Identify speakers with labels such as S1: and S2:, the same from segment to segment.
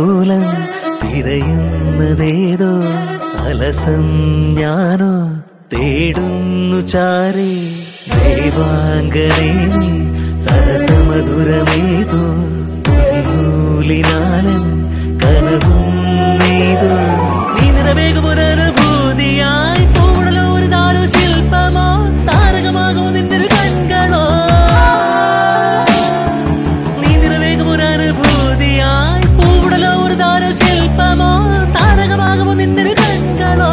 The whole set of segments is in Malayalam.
S1: താലോലം തിരയുന്നതേതോ അലസം ഞാനോ തേടുന്നു ചാരേ ദൈവാംഗനേ നീ സരസമധുരമേതോ നൂലിനാലൻ കനവും നെയ്തോ നീ നിറവേകുമൊരനുഭൂതിയായി പൂടലോ ഒരു ദാരു ശില്പമോ താരകമാകുമോ നിന്റെ ഒരു കൺകളോ നീ നിറവേകുമൊരനുഭൂതിയായി പൂടലോ ഒരു ദാരു ശില്പമോ താരകമാകുമോ നിന്റെ ഒരു കൺകളോ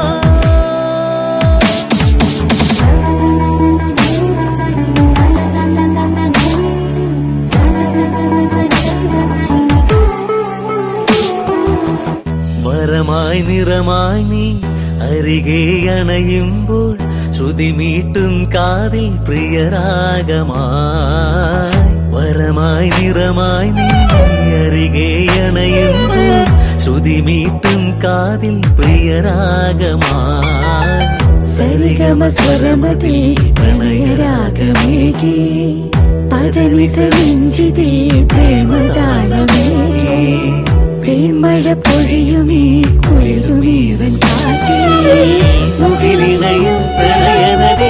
S1: വരമായി നിറമായി നീ അരികെ അണയുമ്പോൾ ശ്രുതിമീട്ടും കാതിൽ പ്രിയരാഗമായി വരമായി നിറമായി നീ അരികെ അണയുമ്പോൾ ശ്രുതിമീട്ടും കാതിൽ പ്രിയരാഗമായി സരിഗമ സ്വരമതിൽ പ്രണയരാഗമേകി
S2: പദനിസരിഞ്ചിതിൽ പ്രേമതാളമേകി തേന്മഴ പൊഴിയുമീ കുളിരുമീറൻ കാറ്റിൽ
S1: മുകിലിണയും പ്രണയനദി